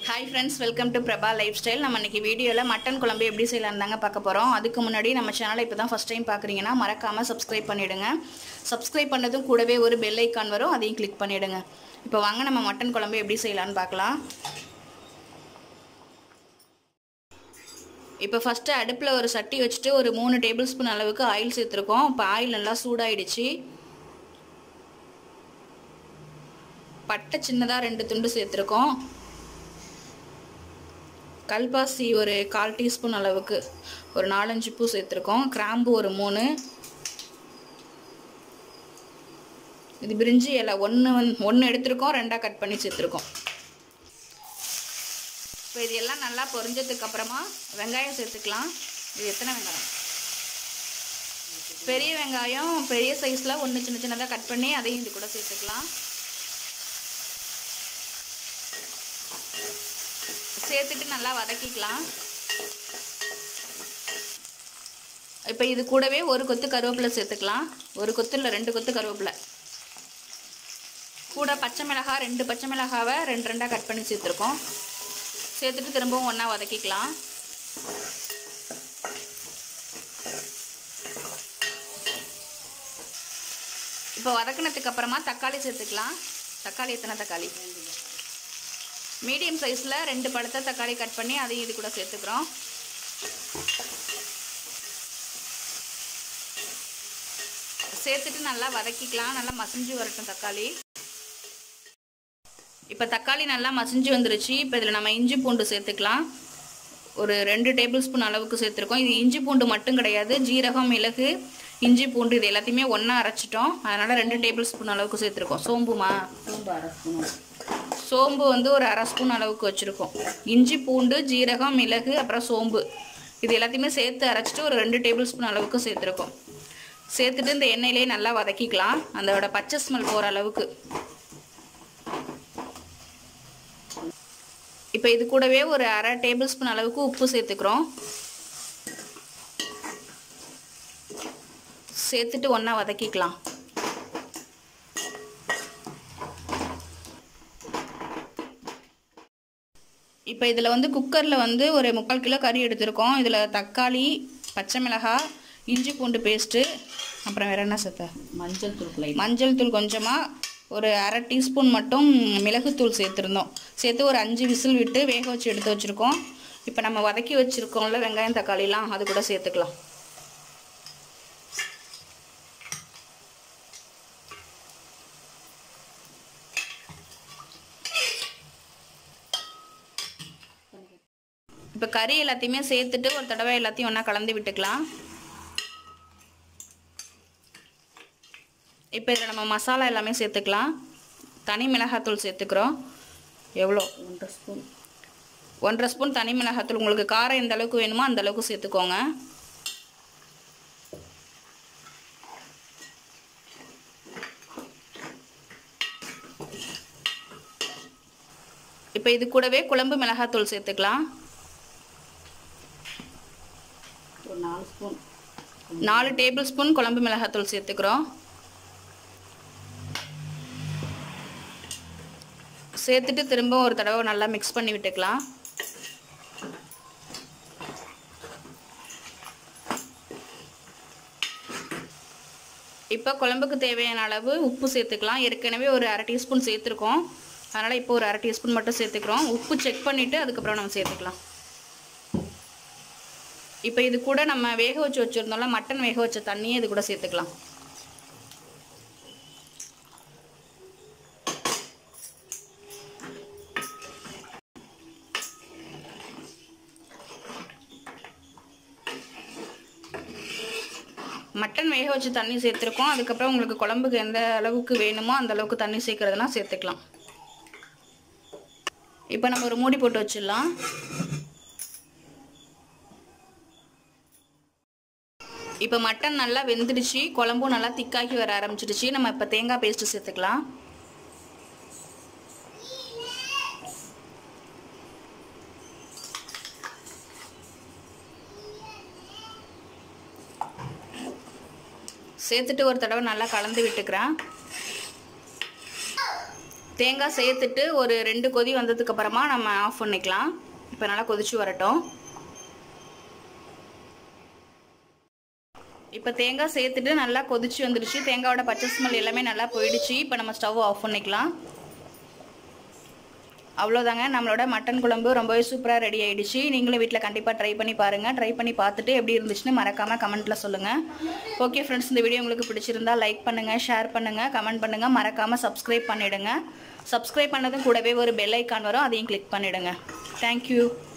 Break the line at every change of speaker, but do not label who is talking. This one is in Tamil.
hi friends welcome to Prabha lifestyle நம்ம இன்னைக்கு வீடியோவில் மட்டன் குழம்பு எப்படி செய்யலாம் தாங்க பார்க்க போகிறோம் அதுக்கு முன்னாடி நம்ம சேனலை இப்போ தான் ஃபஸ்ட் டைம் பார்க்குறீங்கன்னா மறக்காமல் சப்ஸ்கிரைப் பண்ணிவிடுங்க சப்ஸ்கிரைப் பண்ணதும் கூடவே ஒரு பெல் ஐக்கான் வரும் அதையும் கிளிக் பண்ணிவிடுங்க இப்போ வாங்க நம்ம மட்டன் குழம்பு எப்படி செய்யலான்னு பார்க்கலாம் இப்போ ஃபஸ்ட்டு அடுப்பில் ஒரு சட்டி வச்சுட்டு ஒரு மூணு டேபிள் ஸ்பூன் அளவுக்கு ஆயில் சேர்த்துருக்கோம் இப்போ ஆயில் நல்லா சூடாயிடுச்சு பட்டை சின்னதாக ரெண்டு துண்டு சேர்த்துருக்கோம் கல்பாசி ஒரு கால் டீஸ்பூன் அளவுக்கு ஒரு நாலஞ்சு பூ சேர்த்துருக்கோம் கிராம்பு ஒரு மூணு இது பிரிஞ்சி இலை ஒன்று வந் ஒன்று எடுத்திருக்கோம் ரெண்டாக கட் பண்ணி சேர்த்துருக்கோம் இப்போ இது எல்லாம் நல்லா பொரிஞ்சதுக்கு அப்புறமா வெங்காயம் சேர்த்துக்கலாம் இது எத்தனை வெங்காயம் பெரிய வெங்காயம் பெரிய சைஸில் ஒன்று சின்ன சின்னதாக கட் பண்ணி அதையும் இது கூட சேர்த்துக்கலாம் சேர்த்துட்டு நல்லா வதக்கிக்கலாம் இப்போ இது கூடவே ஒரு கொத்து கருவேப்பிலை சேர்த்துக்கலாம் ஒரு கொத்து இல்லை ரெண்டு கொத்து கருவேப்பிலை கூட பச்சை மிளகாய் ரெண்டு பச்சை மிளகாவை ரெண்டு ரெண்டாக கட் பண்ணி சேர்த்துருக்கோம் சேர்த்துட்டு திரும்பவும் ஒன்றா வதக்கிக்கலாம் இப்போ வதக்கினதுக்கு அப்புறமா தக்காளி சேர்த்துக்கலாம் தக்காளி எத்தனை தக்காளி மீடியம் சைஸில் ரெண்டு பழுத்த தக்காளி கட் பண்ணி அதையும் இது கூட சேர்த்துக்கிறோம் சேர்த்துட்டு நல்லா வதக்கிக்கலாம் நல்லா மசிஞ்சு வரட்டும் தக்காளி இப்போ தக்காளி நல்லா மசிஞ்சு வந்துருச்சு இப்போ இதில் நம்ம இஞ்சி பூண்டு சேர்த்துக்கலாம் ஒரு ரெண்டு டேபிள் ஸ்பூன் அளவுக்கு சேர்த்துருக்கோம் இது இஞ்சி பூண்டு மட்டும் கிடையாது ஜீரகம் மிளகு இஞ்சி பூண்டு இது எல்லாத்தையுமே ஒன்றா அரைச்சிட்டோம் அதனால் ரெண்டு டேபிள் ஸ்பூன் அளவுக்கு சேர்த்துருக்கோம் சோம்புமா
சோம்பு அரை ஸ்பூன்
சோம்பு வந்து ஒரு அரை ஸ்பூன் அளவுக்கு வச்சுருக்கோம் இஞ்சி பூண்டு ஜீரகம் மிளகு அப்புறம் சோம்பு இது எல்லாத்தையுமே சேர்த்து அரைச்சிட்டு ஒரு ரெண்டு டேபிள் ஸ்பூன் அளவுக்கு சேர்த்துருக்கோம் சேர்த்துட்டு இந்த எண்ணெயிலே நல்லா வதக்கிக்கலாம் அதோட பச்சை ஸ்மெல் போகிற அளவுக்கு இப்போ இது கூடவே ஒரு அரை டேபிள் ஸ்பூன் அளவுக்கு உப்பு சேர்த்துக்கிறோம் சேர்த்துட்டு ஒன்றா வதக்கிக்கலாம் இப்போ இதில் வந்து குக்கரில் வந்து ஒரு முக்கால் கிலோ கறி எடுத்திருக்கோம் இதில் தக்காளி பச்சை மிளகாய் இஞ்சி பூண்டு பேஸ்ட்டு அப்புறம் வேறு என்ன சேர்த்த
மஞ்சள் தூள் லைட்
மஞ்சள் தூள் கொஞ்சமாக ஒரு அரை டீஸ்பூன் மட்டும் மிளகுத்தூள் சேர்த்துருந்தோம் சேர்த்து ஒரு அஞ்சு விசில் விட்டு வேக வச்சு எடுத்து வச்சுருக்கோம் இப்போ நம்ம வதக்கி வச்சுருக்கோம்ல வெங்காயம் தக்காளிலாம் அது கூட சேர்த்துக்கலாம் இப்போ கறி எல்லாத்தையுமே சேர்த்துட்டு ஒரு தடவை எல்லாத்தையும் ஒன்றா கலந்து விட்டுக்கலாம் இப்போ இதில் நம்ம மசாலா எல்லாமே சேர்த்துக்கலாம் தனி மிளகாத்தூள் சேர்த்துக்கிறோம் எவ்வளோ
ஒன்றரை ஸ்பூன்
ஒன்றரை ஸ்பூன் தனி மிளகாத்தூள் உங்களுக்கு காரம் எந்த அளவுக்கு வேணுமோ அந்த அளவுக்கு சேர்த்துக்கோங்க இப்போ இது கூடவே குழம்பு மிளகாத்தூள் சேர்த்துக்கலாம்
ஒரு நாலு ஸ்பூன்
நாலு டேபிள் ஸ்பூன் குழம்பு மிளகாத்தூள் சேர்த்துக்கிறோம் சேர்த்துட்டு திரும்ப ஒரு தடவை நல்லா மிக்ஸ் பண்ணி விட்டுக்கலாம் இப்போ குழம்புக்கு தேவையான அளவு உப்பு சேர்த்துக்கலாம் ஏற்கனவே ஒரு அரை டீஸ்பூன் சேர்த்துருக்கோம் அதனால் இப்போ ஒரு அரை டீஸ்பூன் மட்டும் சேர்த்துக்கிறோம் உப்பு செக் பண்ணிவிட்டு அதுக்கப்புறம் நம்ம சேர்த்துக்கலாம் இப்போ இது கூட நம்ம வேக வச்சு வச்சுருந்தோம்ல மட்டன் வேக வச்ச தண்ணியை இது கூட சேர்த்துக்கலாம் மட்டன் வேக வச்சு தண்ணி சேர்த்துருக்கோம் அதுக்கப்புறம் உங்களுக்கு குழம்புக்கு எந்த அளவுக்கு வேணுமோ அந்த அளவுக்கு தண்ணி சேர்க்கறதுனா சேர்த்துக்கலாம் இப்போ நம்ம ஒரு மூடி போட்டு வச்சிடலாம் இப்போ மட்டன் நல்லா வெந்துடுச்சு குழம்பும் நல்லா திக்காக்கி வர ஆரம்பிச்சிடுச்சு நம்ம இப்போ தேங்காய் பேஸ்ட்டு சேர்த்துக்கலாம் சேர்த்துட்டு ஒரு தடவை நல்லா கலந்து விட்டுக்கிறேன் தேங்காய் சேர்த்துட்டு ஒரு ரெண்டு கொதி வந்ததுக்கு அப்புறமா நம்ம ஆஃப் பண்ணிக்கலாம் இப்போ நல்லா கொதிச்சு வரட்டும் இப்போ தேங்காய் சேர்த்துட்டு நல்லா கொதிச்சு வந்துடுச்சு தேங்காயோட பச்சை ஸ்மெல் எல்லாமே நல்லா போயிடுச்சு இப்போ நம்ம ஸ்டவ் ஆஃப் பண்ணிக்கலாம் அவ்வளோதாங்க நம்மளோட மட்டன் குழம்பு ரொம்பவே சூப்பராக ரெடி ஆயிடுச்சு நீங்களும் வீட்டில் கண்டிப்பாக ட்ரை பண்ணி பாருங்கள் ட்ரை பண்ணி பார்த்துட்டு எப்படி இருந்துச்சுன்னு மறக்காமல் கமெண்ட்டில் சொல்லுங்கள் ஓகே ஃப்ரெண்ட்ஸ் இந்த வீடியோ உங்களுக்கு பிடிச்சிருந்தா லைக் பண்ணுங்கள் ஷேர் பண்ணுங்கள் கமெண்ட் பண்ணுங்கள் மறக்காமல் சப்ஸ்கிரைப் பண்ணிவிடுங்க சப்ஸ்கிரைப் பண்ணதும் கூடவே ஒரு பெல் ஐக்கான் வரும் அதையும் கிளிக் பண்ணிவிடுங்க தேங்க்யூ